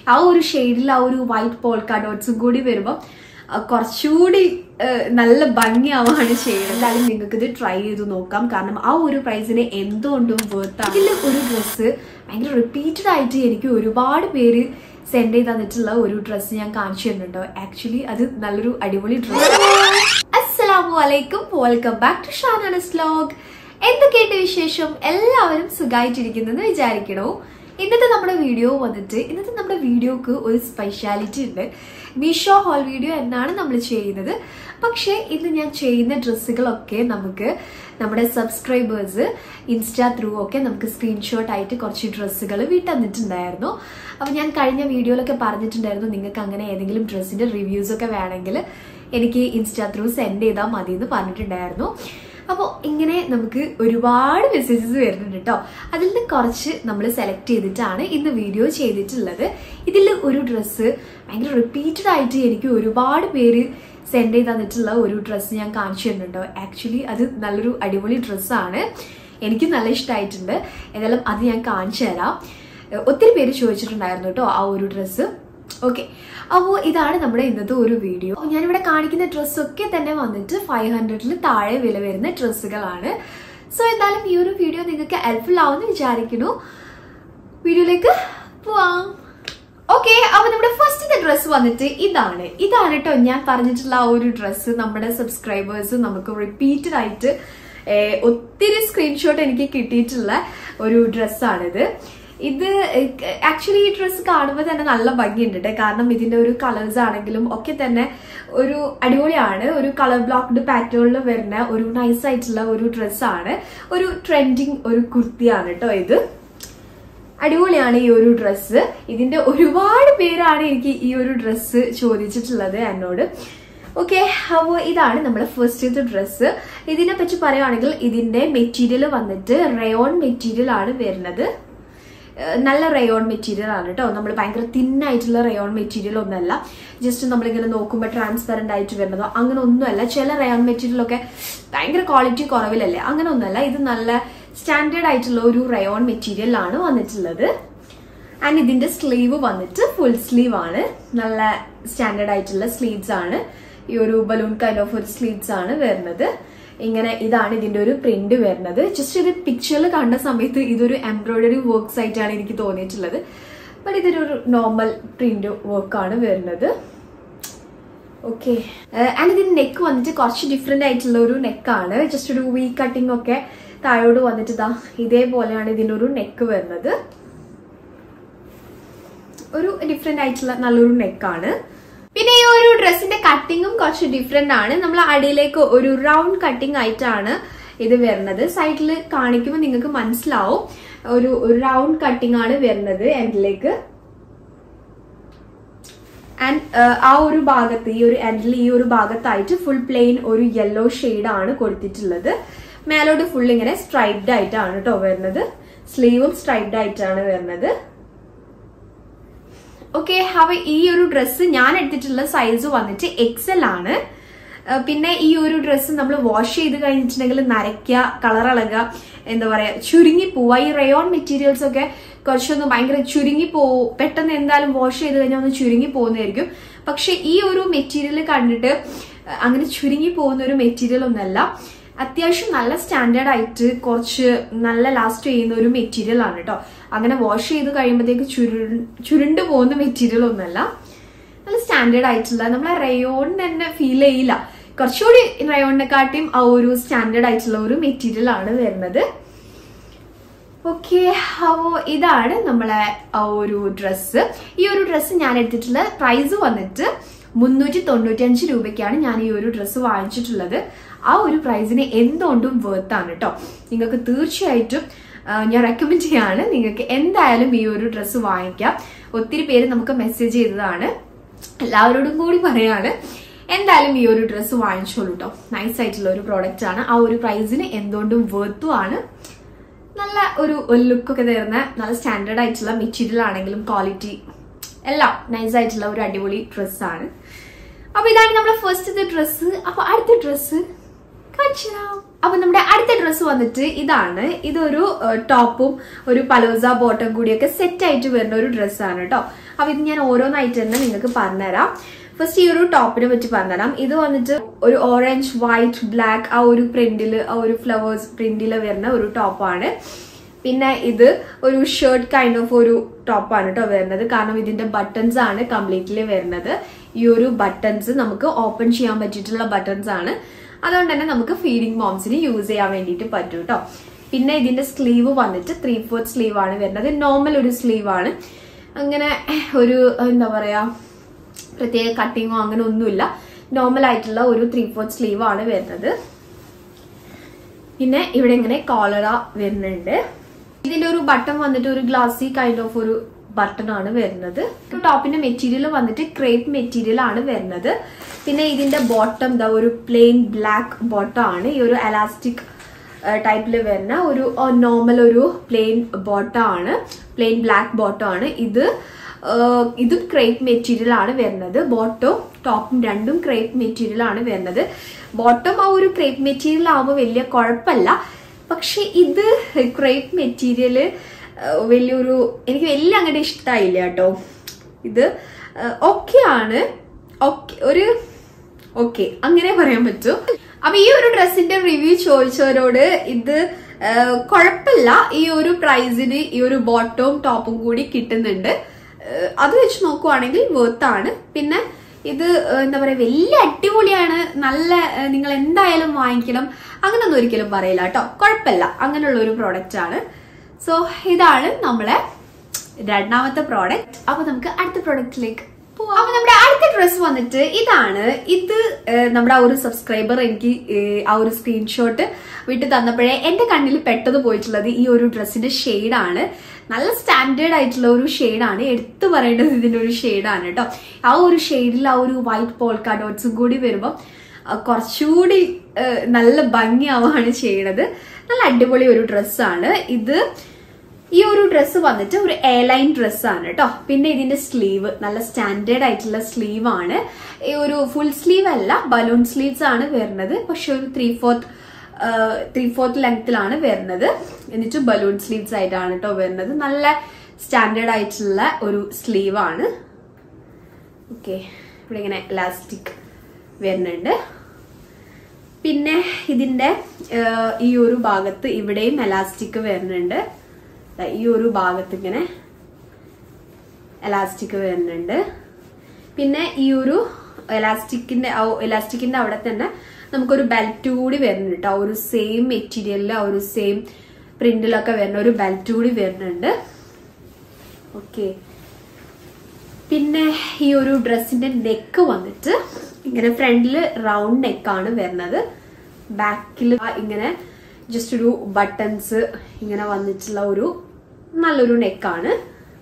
ആ ഒരു ഷെയ്ഡിൽ ആ ഒരു വൈറ്റ് പോൾക്ക ഡോട്ട്സും കൂടി വരുമ്പോൾ കുറച്ചുകൂടി ആ, നല്ല ഭംഗിയാവാണ് ചെയ്യുന്നത് എന്തായാലും നിങ്ങൾക്ക് ഇത് ട്രൈ ചെയ്ത് നോക്കാം കാരണം ആ ഒരു പ്രൈസിന് എന്തുകൊണ്ടും വേർത്താണ് ഇതിൽ ഒരു ഡ്രസ്സ് ഭയങ്കര റിപ്പീറ്റഡ് ആയിട്ട് എനിക്ക് ഒരുപാട് പേര് സെൻഡ് ചെയ്ത് തന്നിട്ടുള്ള ഒരു ഡ്രസ്സ് ഞാൻ കാണിച്ചു തരുന്നുണ്ടോ ആക്ച്വലി അത് നല്ലൊരു അടിപൊളി ഡ്രസ്സ് അസ്സലാമു അലൈക്കും വെൽക്കം ബാക്ക് ടു ഷാനാനസ് വ്ലോഗ് എന്തൊക്കെയുണ്ട് വിശേഷം എല്ലാവരും സുഖമായിട്ടിരിക്കുന്നെന്ന് വിചാരിക്കണോ ഇന്നത്തെ നമ്മുടെ വീഡിയോ വന്നിട്ട് ഇന്നത്തെ നമ്മുടെ വീഡിയോക്ക് ഒരു സ്പെഷ്യാലിറ്റി ഉണ്ട് മീഷോ ഹോൾ വീഡിയോ എന്നാണ് നമ്മൾ ചെയ്യുന്നത് പക്ഷേ ഇന്ന് ഞാൻ ചെയ്യുന്ന ഡ്രസ്സുകളൊക്കെ നമുക്ക് നമ്മുടെ സബ്സ്ക്രൈബേഴ്സ് ഇൻസ്റ്റാ ത്രൂ ഒക്കെ നമുക്ക് സ്ക്രീൻഷോട്ട് ആയിട്ട് കുറച്ച് ഡ്രസ്സുകൾ വിട്ടന്നിട്ടുണ്ടായിരുന്നു അപ്പോൾ ഞാൻ കഴിഞ്ഞ വീഡിയോയിലൊക്കെ പറഞ്ഞിട്ടുണ്ടായിരുന്നു നിങ്ങൾക്ക് അങ്ങനെ ഏതെങ്കിലും ഡ്രസ്സിന്റെ റിവ്യൂസ് ഒക്കെ വേണമെങ്കിൽ എനിക്ക് ഇൻസ്റ്റാ ത്രൂ സെൻഡ് ചെയ്താൽ മതി എന്ന് പറഞ്ഞിട്ടുണ്ടായിരുന്നു അപ്പോൾ ഇങ്ങനെ നമുക്ക് ഒരുപാട് മെസ്സേജസ് വരുന്നുണ്ട് കേട്ടോ അതിൽ നിന്ന് കുറച്ച് നമ്മൾ സെലക്ട് ചെയ്തിട്ടാണ് ഇന്ന് വീഡിയോ ചെയ്തിട്ടുള്ളത് ഇതിൽ ഒരു ഡ്രസ്സ് ഭയങ്കര റിപ്പീറ്റഡ് ആയിട്ട് എനിക്ക് ഒരുപാട് പേര് സെൻഡ് ചെയ്ത് തന്നിട്ടുള്ള ഒരു ഡ്രസ്സ് ഞാൻ കാണിച്ചു തരുന്നുണ്ടോ ആക്ച്വലി അത് നല്ലൊരു അടിപൊളി ഡ്രസ്സാണ് എനിക്ക് നല്ല ഇഷ്ടമായിട്ടുണ്ട് ഏതായാലും അത് ഞാൻ കാണിച്ചു തരാം ഒത്തിരി പേര് ചോദിച്ചിട്ടുണ്ടായിരുന്നു കേട്ടോ ആ ഒരു ഡ്രസ്സ് ഓക്കെ അപ്പോൾ ഇതാണ് നമ്മുടെ ഇന്നത്തെ ഒരു വീഡിയോ ഞാനിവിടെ കാണിക്കുന്ന ഡ്രസ്സൊക്കെ തന്നെ വന്നിട്ട് ഫൈവ് ഹൺഡ്രഡിൽ താഴെ വില വരുന്ന ഡ്രസ്സുകളാണ് സോ എന്തായാലും ഈ ഒരു വീഡിയോ നിങ്ങൾക്ക് ഹെൽപ്ഫുൾ ആവുമെന്ന് വിചാരിക്കുന്നു വീഡിയോയിലേക്ക് പോവാം ഓക്കെ അപ്പൊ നമ്മുടെ ഫസ്റ്റത്തെ ഡ്രസ്സ് വന്നിട്ട് ഇതാണ് ഇതാണ് കേട്ടോ ഞാൻ പറഞ്ഞിട്ടുള്ള ആ ഒരു ഡ്രസ്സ് നമ്മുടെ സബ്സ്ക്രൈബേഴ്സ് നമുക്ക് റിപ്പീറ്റഡ് ആയിട്ട് ഏർ, ഒത്തിരി സ്ക്രീൻഷോട്ട് എനിക്ക് കിട്ടിയിട്ടുള്ള ഒരു ഡ്രസ്സാണിത് ഇത് ആക്ച്വലി ഈ ഡ്രസ്സ് കാണുമ്പോൾ തന്നെ നല്ല ഭംഗിയുണ്ട് ട്ടോ. കാരണം ഇതിന്റെ ഒരു കളേഴ്സ് ആണെങ്കിലും ഒക്കെ തന്നെ ഒരു അടിപൊളിയാണ് ഒരു കളർ ബ്ലോക്ക്ഡ് പാറ്റേണിൽ വരുന്ന ഒരു നൈസ് ആയിട്ടുള്ള ഒരു ഡ്രസ്സാണ് ഒരു ട്രെൻഡിങ് ഒരു കുർത്തിയാണ് കേട്ടോ ഇത് അടിപൊളിയാണ് ഈ ഒരു ഡ്രസ്സ് ഇതിന്റെ ഒരുപാട് പേരാണ് എനിക്ക് ഈ ഒരു ഡ്രസ്സ് ചോദിച്ചിട്ടുള്ളത് എന്നോട് ഓക്കെ അപ്പോൾ ഇതാണ് നമ്മുടെ ഫസ്റ്റത്തെ ഡ്രസ്സ് ഇതിനെ പറ്റി പറയുകയാണെങ്കിൽ ഇതിന്റെ മെറ്റീരിയൽ വന്നിട്ട് റയോൺ മെറ്റീരിയൽ ആണ് വരുന്നത് ഏഹ് നല്ല റയോൺ മെറ്റീരിയൽ ആണ് കേട്ടോ നമ്മൾ ഭയങ്കര തിന്നായിട്ടുള്ള റയോൺ മെറ്റീരിയൽ ഒന്നല്ല ജസ്റ്റ് നമ്മളിങ്ങനെ നോക്കുമ്പോൾ ട്രാൻസ്പെറന്റ് ആയിട്ട് വരുന്നതോ അങ്ങനെ ഒന്നുമല്ല ചില റയോൺ മെറ്റീരിയൽ ഒക്കെ ഭയങ്കര ക്വാളിറ്റി കുറവിലല്ലേ അങ്ങനെ ഒന്നുമല്ല ഇത് നല്ല സ്റ്റാൻഡേർഡ് ആയിട്ടുള്ള ഒരു റയോൺ മെറ്റീരിയൽ ആണ് വന്നിട്ടുള്ളത് ആൻഡ് ഇതിന്റെ സ്ലീവ് വന്നിട്ട് ഫുൾ സ്ലീവ് ആണ് നല്ല സ്റ്റാൻഡേർഡ് ആയിട്ടുള്ള സ്ലീവ്സ് ആണ് ഈ ഒരു ബലൂൺ കൈൻഡ് ഓഫ് ഒരു സ്ലീവ്സ് ആണ് വരുന്നത് ഇങ്ങനെ ഇതാണ് ഇതിന്റെ ഒരു പ്രിന്റ് വരുന്നത് ജസ്റ്റ് ഇത് പിക്ചറിൽ കണ്ട സമയത്ത് ഇതൊരു എംബ്രോയിഡറി വർക്ക്സ് ആയിട്ടാണ് എനിക്ക് തോന്നിയിട്ടുള്ളത് ബട്ട് ഇതൊരു നോർമൽ പ്രിന്റ് വർക്കാണ് വരുന്നത് ഓക്കെ ആൻഡ് ഇതിന്റെ നെക്ക് വന്നിട്ട് കുറച്ച് ഡിഫറെന്റ് ആയിട്ടുള്ള ഒരു നെക്കാണ് ജസ്റ്റ് ഒരു വി കട്ടിംഗ് ഒക്കെ താഴോട്ട് വന്നിട്ട് ഇതാ ഇതേപോലെയാണ് ഇതിന്റെ ഒരു നെക്ക് വരുന്നത് ഒരു ഡിഫറെന്റ് ആയിട്ടുള്ള നല്ലൊരു നെക്കാണ് പിന്നെ ഈ ഒരു ഡ്രസ്സിന്റെ കട്ടിങ്ങും കുറച്ച് ഡിഫറെന്റ് ആണ് നമ്മൾ അടിയിലേക്ക് ഒരു റൗണ്ട് കട്ടിങ് ആയിട്ടാണ് ഇത് വരുന്നത് സൈഡിൽ കാണിക്കുമ്പോൾ നിങ്ങൾക്ക് മനസ്സിലാവും ഒരു റൗണ്ട് കട്ടിങ് ആണ് വരുന്നത് എൻഡിലേക്ക് ആൻഡ് ആ ഒരു ഭാഗത്ത് ഈ ഒരു എൻഡിൽ ഈ ഒരു ഭാഗത്തായിട്ട് ഫുൾ പ്ലെയിൻ ഒരു യെല്ലോ ആണ് കൊടുത്തിട്ടുള്ളത് മേലോട്ട് ഫുൾ ഇങ്ങനെ സ്ട്രൈപ്ഡ് ആയിട്ടാണ് കേട്ടോ വരുന്നത് സ്ലീവും സ്ട്രൈപ്ഡ് ആയിട്ടാണ് വരുന്നത് ഓക്കെ അപ്പൊ ഈ ഒരു ഡ്രസ്സ് ഞാൻ എടുത്തിട്ടുള്ള സൈസ് വന്നിട്ട് എക്സൽ ആണ് ആ, പിന്നെ ഈ ഒരു ഡ്രസ്സ് നമ്മൾ വാഷ് ചെയ്ത് കഴിഞ്ഞിട്ടുണ്ടെങ്കിൽ നരയ്ക്കുക കളർ ഇളകുക എന്താ പറയാ ചുരുങ്ങി പോവുക ഈ റയോൺ മെറ്റീരിയൽസ് ഒക്കെ കുറച്ചൊന്ന് ഭയങ്കര ചുരുങ്ങി പോവും പെട്ടെന്ന് എന്തായാലും വാഷ് ചെയ്ത് കഴിഞ്ഞാൽ ഒന്ന് ചുരുങ്ങി പോകുന്നതായിരിക്കും പക്ഷെ ഈ ഒരു മെറ്റീരിയൽ കണ്ടിട്ട് അങ്ങനെ ചുരുങ്ങി പോകുന്ന ഒരു മെറ്റീരിയൽ ഒന്നല്ല അത്യാവശ്യം നല്ല സ്റ്റാൻഡേർഡ് ആയിട്ട് കുറച്ച് നല്ല ലാസ്റ്റ് ചെയ്യുന്ന ഒരു മെറ്റീരിയൽ ആണ് കേട്ടോ അങ്ങനെ വാഷ് ചെയ്ത് കഴിയുമ്പോഴത്തേക്ക് ചുരു ചുരുണ്ട് പോകുന്ന മെറ്റീരിയൽ ഒന്നല്ല നല്ല സ്റ്റാൻഡേർഡ് ആയിട്ടുള്ള നമ്മളെ റയോൺ തന്നെ ഫീൽ ചെയ്യില്ല കുറച്ചുകൂടി റയോണിനെക്കാട്ടിയും ആ ഒരു സ്റ്റാൻഡേർഡ് ആയിട്ടുള്ള ഒരു മെറ്റീരിയൽ ആണ് വരുന്നത് ഓക്കെ അപ്പോ ഇതാണ് നമ്മളെ ആ ഒരു ഡ്രസ്സ് ഈ ഒരു ഡ്രസ്സ് ഞാൻ എടുത്തിട്ടുള്ള പ്രൈസ് വന്നിട്ട് മുന്നൂറ്റി തൊണ്ണൂറ്റി അഞ്ച് രൂപയ്ക്കാണ് ഞാൻ ഈ ഒരു ഡ്രസ്സ് വാങ്ങിച്ചിട്ടുള്ളത് ആ ഒരു പ്രൈസിന് എന്തുകൊണ്ടും വേർത്താണ് കേട്ടോ നിങ്ങൾക്ക് തീർച്ചയായിട്ടും ആ, ഞാൻ റെക്കമെൻഡ് ചെയ്യാണ് നിങ്ങൾക്ക് എന്തായാലും ഈ ഒരു ഡ്രസ്സ് വാങ്ങിക്കാം ഒത്തിരി പേര് നമുക്ക് മെസ്സേജ് ചെയ്തതാണ് എല്ലാവരോടും കൂടി പറയാണ് എന്തായാലും ഈ ഒരു ഡ്രസ്സ് വാങ്ങിച്ചോളൂ കേട്ടോ നൈസ് ആയിട്ടുള്ള ഒരു പ്രോഡക്റ്റ് ആണ് ആ ഒരു പ്രൈസിന് എന്തുകൊണ്ടും വേർത്തും ആണ് നല്ല ഒരു ലുക്കൊക്കെ തരുന്ന നല്ല സ്റ്റാൻഡേർഡ് ആയിട്ടുള്ള മെറ്റീരിയൽ ആണെങ്കിലും ക്വാളിറ്റി എല്ലാം നൈസ് ആയിട്ടുള്ള ഒരു അടിപൊളി ഡ്രസ്സാണ് അപ്പൊ ഇതാണ് നമ്മുടെ ഫസ്റ്റത്തെ ഡ്രസ്സ് അപ്പൊ അടുത്ത ഡ്രസ്സ് കാണിച്ചുതരാം അപ്പൊ നമ്മുടെ അടുത്ത ഡ്രസ്സ് വന്നിട്ട് ഇതാണ് ഇതൊരു ടോപ്പും ഒരു പലോസ ബോട്ടം കൂടിയൊക്കെ സെറ്റ് ആയിട്ട് വരുന്ന ഒരു ഡ്രസ്സാണ് കേട്ടോ അപ്പൊ ഇത് ഞാൻ ഓരോന്നായിട്ട് തന്നെ നിങ്ങൾക്ക് പറഞ്ഞുതരാം ഫസ്റ്റ് ഈ ഒരു ടോപ്പിനെ പറ്റി പറഞ്ഞുതരാം ഇത് വന്നിട്ട് ഒരു ഓറഞ്ച് വൈറ്റ് ബ്ലാക്ക് ആ ഒരു പ്രിന്റിൽ ആ ഒരു ഫ്ലവേഴ്സ് പ്രിന്റിൽ വരുന്ന ഒരു ടോപ്പാണ് പിന്നെ ഇത് ഒരു ഷർട്ട് കൈൻഡ് ഓഫ് ഒരു ടോപ്പാണ് കേട്ടോ വരുന്നത് കാരണം ഇതിന്റെ ബട്ടൺസ് ആണ് കംപ്ലീറ്റ്ലി വരുന്നത് ഈ ഒരു ബട്ടൺസ് നമുക്ക് ഓപ്പൺ ചെയ്യാൻ പറ്റിയിട്ടുള്ള ബട്ടൺസ് ആണ് അതുകൊണ്ട് തന്നെ നമുക്ക് ഫീഡിംഗ് മോംസിന് യൂസ് ചെയ്യാൻ വേണ്ടിയിട്ട് പറ്റും കേട്ടോ പിന്നെ ഇതിന്റെ സ്ലീവ് വന്നിട്ട് ത്രീ ഫോർത്ത് സ്ലീവ് ആണ് വരുന്നത് നോർമൽ ഒരു സ്ലീവ് ആണ് അങ്ങനെ ഒരു എന്താ പറയാ പ്രത്യേക കട്ടിങ്ങോ അങ്ങനെ ഒന്നുമില്ല നോർമൽ ആയിട്ടുള്ള ഒരു ത്രീ ഫോർത്ത് സ്ലീവ് ആണ് വരുന്നത് പിന്നെ ഇവിടെ ഇങ്ങനെ കോളറ വരുന്നുണ്ട് ഇതിന്റെ ഒരു ബട്ടൺ വന്നിട്ട് ഒരു ഗ്ലാസി കൈൻഡ് ഓഫ് ഒരു ബട്ടൺ ആണ് വരുന്നത് ടോപ്പിന്റെ മെറ്റീരിയൽ വന്നിട്ട് ക്രേപ്പ് മെറ്റീരിയൽ ആണ് വരുന്നത് പിന്നെ ഇതിന്റെ ബോട്ടം ദാ ഒരു പ്ലെയിൻ ബ്ലാക്ക് ബോട്ടം ആണ് ഈ ഒരു എലാസ്റ്റിക് ടൈപ്പിൽ വരുന്ന ഒരു നോർമൽ ഒരു പ്ലെയിൻ ബോട്ടം ആണ് പ്ലെയിൻ ബ്ലാക്ക് ബോട്ടം ആണ് ഇത് ഏഹ് ഇതും ക്രേപ്പ് മെറ്റീരിയൽ ആണ് വരുന്നത് ബോട്ടവും ടോപ്പും രണ്ടും ക്രേപ്പ് മെറ്റീരിയൽ ആണ് വരുന്നത് ബോട്ടം ആ ഒരു ക്രേപ്പ് മെറ്റീരിയൽ ആവുമ്പോൾ വലിയ കുഴപ്പമില്ല പക്ഷെ ഇത് ക്രേപ്പ് മെറ്റീരിയല് വലിയൊരു എനിക്ക് വലിയ അങ്ങോട്ട് ഇഷ്ടമായില്ല കേട്ടോ ഇത് ഓക്കെ ആണ് ഓക്കെ ഒരു ഓക്കെ അങ്ങനെ പറയാൻ പറ്റും അപ്പൊ ഈ ഒരു ഡ്രസ്സിന്റെ റിവ്യൂ ചോദിച്ചവരോട് ഇത് ഏഹ്, കുഴപ്പമില്ല ഈ ഒരു പ്രൈസിന് ഈ ഒരു ബോട്ടവും ടോപ്പും കൂടി കിട്ടുന്നുണ്ട് ഏഹ്, അത് വെച്ച് നോക്കുവാണെങ്കിൽ വർത്ത് ആണ് പിന്നെ ഇത് ഏഹ്, എന്താ പറയാ വലിയ അടിപൊളിയാണ് നല്ല ഏഹ്, നിങ്ങൾ എന്തായാലും വാങ്ങിക്കണം അങ്ങനൊന്നും ഒരിക്കലും പറയില്ല കേട്ടോ കുഴപ്പമില്ല അങ്ങനെയുള്ള ഒരു പ്രോഡക്റ്റ് ആണ് സോ ഇതാണ് നമ്മളെ രണ്ടാമത്തെ പ്രോഡക്റ്റ് അപ്പൊ നമുക്ക് അടുത്ത പ്രോഡക്റ്റിലേക്ക് പോവാം അപ്പൊ നമ്മുടെ അടുത്ത ഡ്രസ് വന്നിട്ട് ഇതാണ് ഇത് ഏഹ്, നമ്മുടെ ആ ഒരു സബ്സ്ക്രൈബർ എനിക്ക് ഏഹ്, ആ ഒരു സ്ക്രീൻഷോട്ട് വിട്ട് തന്നപ്പോഴേ എന്റെ കണ്ണിൽ പെട്ടത് പോയിട്ടുള്ളത് ഈ ഒരു ഡ്രസ്സിന്റെ ഷെയ്ഡാണ് നല്ല സ്റ്റാൻഡേർഡ് ആയിട്ടുള്ള ഒരു ഷെയ്ഡാണ് എടുത്തു പറയേണ്ടത് ഇതിന്റെ ഒരു ഷെയ്ഡാണ് കേട്ടോ ആ ഒരു ഷെയ്ഡിൽ ആ ഒരു വൈറ്റ് പോൾക്കാ ഡോട്ട്സും കൂടി വരുമ്പോൾ കുറച്ചുകൂടി ഏഹ്, നല്ല ഭംഗിയാവുകയാണ് ചെയ്യണത് നല്ല അടിപൊളി ഒരു ഡ്രസ്സാണ് ഇത് ഈ ഒരു ഡ്രസ്സ് വന്നിട്ട് ഒരു എയർലൈൻ ഡ്രസ്സാണ് കേട്ടോ പിന്നെ ഇതിന്റെ സ്ലീവ് നല്ല സ്റ്റാൻഡേർഡ് ആയിട്ടുള്ള സ്ലീവ് ആണ് ഈ ഒരു ഫുൾ സ്ലീവ് അല്ല ബലൂൺ സ്ലീവ്സ് ആണ് വരുന്നത് പക്ഷെ ഒരു ത്രീ ഫോർത്ത് ത്രീ ഫോർത്ത് ലെങ്ത്തിലാണ് വരുന്നത് എന്നിട്ട് ബലൂൺ സ്ലീവ്സ് ആയിട്ടാണ് കേട്ടോ വരുന്നത് നല്ല സ്റ്റാൻഡേർഡ് ആയിട്ടുള്ള ഒരു സ്ലീവ് ആണ് ഓക്കെ ഇവിടെ ഇങ്ങനെ എലാസ്റ്റിക് വരുന്നുണ്ട് പിന്നെ ഇതിന്റെ ഏഹ്, ഈ ഒരു ഭാഗത്ത് ഇവിടെയും എലാസ്റ്റിക് വരുന്നുണ്ട് ദാ ഈ ഒരു ഭാഗത്ത് ഇങ്ങനെ എലാസ്റ്റിക് വരുന്നുണ്ട് പിന്നെ ഈ ഒരു എലാസ്റ്റിക്കിന്റെ എലാസ്റ്റിക്കിന്റെ അവിടെ തന്നെ നമുക്കൊരു ബെൽറ്റ് കൂടി വരുന്നുണ്ട് കേട്ടോ ആ ഒരു സെയിം മെറ്റീരിയലിൽ ആ ഒരു സെയിം പ്രിന്റിലൊക്കെ വരുന്ന ഒരു ബെൽറ്റ് കൂടി വരുന്നുണ്ട് ഓക്കെ പിന്നെ ഈ ഒരു ഡ്രസ്സിന്റെ നെക്ക് വന്നിട്ട് ഇങ്ങനെ ഫ്രണ്ടിൽ റൗണ്ട് നെക്കാണ് വരുന്നത് ബാക്കിൽ ഇങ്ങനെ ജസ്റ്റ് ഒരു ബട്ടൺസ് ഇങ്ങനെ വന്നിട്ടുള്ള ഒരു നല്ലൊരു നെക്കാണ്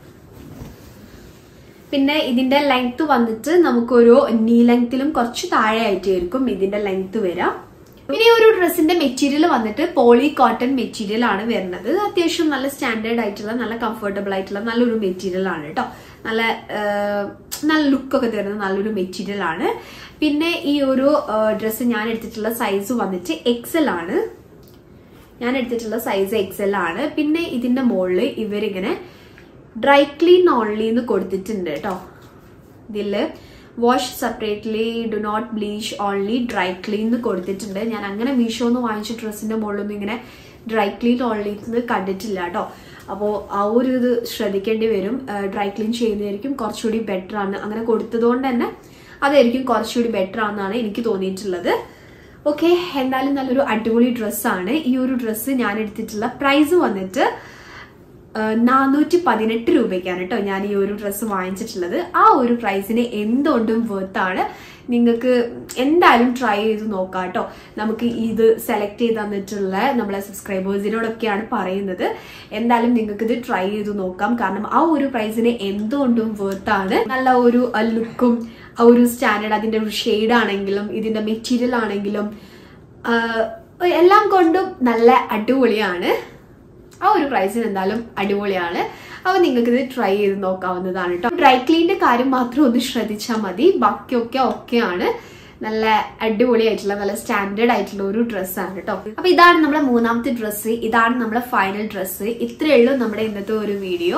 പിന്നെ ഇതിന്റെ ലെങ്ത് വന്നിട്ട് നമുക്കൊരു നീ ലെങ്ത്തിലും കുറച്ച് താഴെ ആയിട്ടായിരിക്കും ഇതിന്റെ ലെങ്ത് വരാം പിന്നെ ഈ ഒരു ഡ്രസ്സിന്റെ മെറ്റീരിയൽ വന്നിട്ട് പോളി കോട്ടൺ മെറ്റീരിയൽ ആണ് വരുന്നത് അത്യാവശ്യം നല്ല സ്റ്റാൻഡേർഡ് ആയിട്ടുള്ള നല്ല കംഫർട്ടബിൾ ആയിട്ടുള്ള നല്ലൊരു മെറ്റീരിയൽ ആണ് കേട്ടോ നല്ല ആ, നല്ല ലുക്കൊക്കെ തരുന്ന നല്ലൊരു മെറ്റീരിയൽ ആണ് പിന്നെ ഈ ഒരു ഡ്രസ്സ് ഞാൻ എടുത്തിട്ടുള്ള സൈസ് വന്നിട്ട് എക്സൽ ആണ് ഞാൻ എടുത്തിട്ടുള്ള സൈസ് എക്സൽ ആണ് പിന്നെ ഇതിന്റെ മുകളിൽ ഇവരിങ്ങനെ ഡ്രൈ ക്ലീൻ ഓൺലി എന്ന് കൊടുത്തിട്ടുണ്ട് കേട്ടോ ഇതില് wash separately do not bleach only dry clean എന്ന് കൊടുത്തിട്ടുണ്ട് ഞാൻ അങ്ങനെ മീഷോ എന്ന് വാങ്ങിച്ച ഡ്രസ്സിന്റെ മുകളിലൊന്നും ഇങ്ങനെ ഡ്രൈ ക്ലീൻ ഓൺലി എന്ന് കണ്ടിട്ടില്ല കേട്ടോ അപ്പോൾ ആ ഒരു ഇത് ശ്രദ്ധിക്കേണ്ടി വരും ഡ്രൈ ക്ലീൻ ചെയ്യുന്നതായിരിക്കും കുറച്ചുകൂടി ബെറ്റർ ആണ് അങ്ങനെ കൊടുത്തതുകൊണ്ട് തന്നെ അതായിരിക്കും കുറച്ചുകൂടി ബെറ്റർ ആണെന്നാണ് എനിക്ക് തോന്നിയിട്ടുള്ളത് ഓക്കെ എന്തായാലും നല്ലൊരു അടിപൊളി ഡ്രസ്സാണ് ഈ ഒരു ഡ്രസ്സ് ഞാൻ എടുത്തിട്ടുള്ള പ്രൈസ് വന്നിട്ട് നാനൂറ്റി പതിനെട്ട് രൂപയ്ക്കാണ് കേട്ടോ ഞാൻ ഈ ഒരു ഡ്രസ്സ് വാങ്ങിച്ചിട്ടുള്ളത് ആ ഒരു പ്രൈസിന് എന്തുകൊണ്ടും വേർത്താണ് നിങ്ങൾക്ക് എന്തായാലും ട്രൈ ചെയ്ത് നോക്കാം കേട്ടോ നമുക്ക് ഇത് സെലക്ട് ചെയ്ത് തന്നിട്ടുള്ള നമ്മളെ സബ്സ്ക്രൈബേഴ്സിനോടൊക്കെയാണ് പറയുന്നത് എന്തായാലും നിങ്ങൾക്ക് ഇത് ട്രൈ ചെയ്ത് നോക്കാം കാരണം ആ ഒരു പ്രൈസിന് എന്തുകൊണ്ടും വേർത്താണ് നല്ല ഒരു ലുക്കും ആ ഒരു സ്റ്റാൻഡേർഡ് അതിന്റെ ഒരു ഷെയ്ഡ് ആണെങ്കിലും ഇതിന്റെ മെറ്റീരിയൽ ആണെങ്കിലും ആ, എല്ലാം കൊണ്ടും നല്ല അടിപൊളിയാണ് ആ ഒരു പ്രൈസിന് എന്തായാലും അടിപൊളിയാണ് അപ്പൊ നിങ്ങൾക്ക് ഇത് ട്രൈ ചെയ്ത് നോക്കാവുന്നതാണ് കേട്ടോ ഡ്രൈ ക്ലീനിന്റെ കാര്യം മാത്രം ഒന്ന് ശ്രദ്ധിച്ചാൽ മതി ബാക്കിയൊക്കെ ഓക്കെയാണ് നല്ല അടിപൊളിയായിട്ടുള്ള നല്ല സ്റ്റാൻഡേർഡ് ആയിട്ടുള്ള ഒരു ഡ്രസ്സാണ് കേട്ടോ അപ്പൊ ഇതാണ് നമ്മുടെ മൂന്നാമത്തെ ഡ്രസ്സ് ഇതാണ് നമ്മുടെ ഫൈനൽ ഡ്രസ്സ് ഇത്രയേ ഉള്ളൂ നമ്മുടെ ഇന്നത്തെ ഒരു വീഡിയോ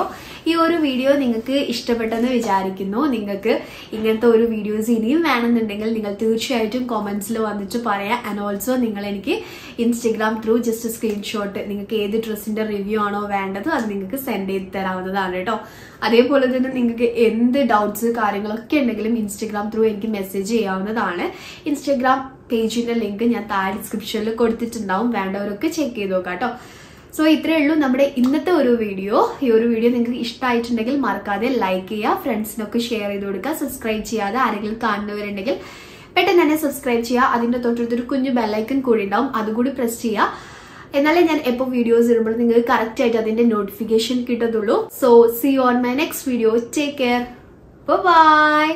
ഈ ഒരു വീഡിയോ നിങ്ങൾക്ക് ഇഷ്ടപ്പെട്ടെന്ന് വിചാരിക്കുന്നു നിങ്ങൾക്ക് ഇങ്ങനത്തെ ഒരു വീഡിയോസ് ഇനിയും വേണമെന്നുണ്ടെങ്കിൽ നിങ്ങൾ തീർച്ചയായിട്ടും കോമൻസിൽ വന്നിട്ട് പറയാം ആൻഡ് ഓൾസോ നിങ്ങൾ എനിക്ക് ഇൻസ്റ്റഗ്രാം ത്രൂ ജസ്റ്റ് സ്ക്രീൻഷോട്ട് നിങ്ങൾക്ക് ഏത് ഡ്രസ്സിന്റെ റിവ്യൂ ആണോ വേണ്ടത് അത് നിങ്ങൾക്ക് സെൻഡ് ചെയ്ത് തരാവുന്നതാണ് കേട്ടോ അതേപോലെ തന്നെ നിങ്ങൾക്ക് എന്ത് ഡൗട്ട്സ് കാര്യങ്ങളൊക്കെ ഉണ്ടെങ്കിലും ഇൻസ്റ്റഗ്രാം ത്രൂ എനിക്ക് മെസ്സേജ് ചെയ്യാവുന്നതാണ് ഇൻസ്റ്റഗ്രാം പേജിന്റെ ലിങ്ക് ഞാൻ താഴെ ഡിസ്ക്രിപ്ഷനിൽ കൊടുത്തിട്ടുണ്ടാവും വേണ്ടവരൊക്കെ ചെക്ക് ചെയ്ത് നോക്കാം കേട്ടോ സോ ഇത്രയേ ഉള്ളൂ നമ്മുടെ ഇന്നത്തെ ഒരു വീഡിയോ ഈ ഒരു വീഡിയോ നിങ്ങൾക്ക് ഇഷ്ടമായിട്ടുണ്ടെങ്കിൽ മറക്കാതെ ലൈക്ക് ചെയ്യുക ഫ്രണ്ട്സിനൊക്കെ ഷെയർ ചെയ്ത് കൊടുക്കുക സബ്സ്ക്രൈബ് ചെയ്യാതെ ആരെങ്കിലും കാണുന്നവരുണ്ടെങ്കിൽ പെട്ടെന്ന് തന്നെ സബ്സ്ക്രൈബ് ചെയ്യുക അതിന്റെ തൊട്ടടുത്തൊരു കുഞ്ഞു ബെല്ലൈക്കൺ കൂടി ഉണ്ടാവും അതുകൂടി പ്രസ് ചെയ്യുക എന്നാലേ ഞാൻ എപ്പോൾ വീഡിയോസ് ഇടുമ്പോൾ നിങ്ങൾക്ക് കറക്റ്റ് ആയിട്ട് അതിന്റെ നോട്ടിഫിക്കേഷൻ കിട്ടത്തുള്ളൂ so see on my next video take care by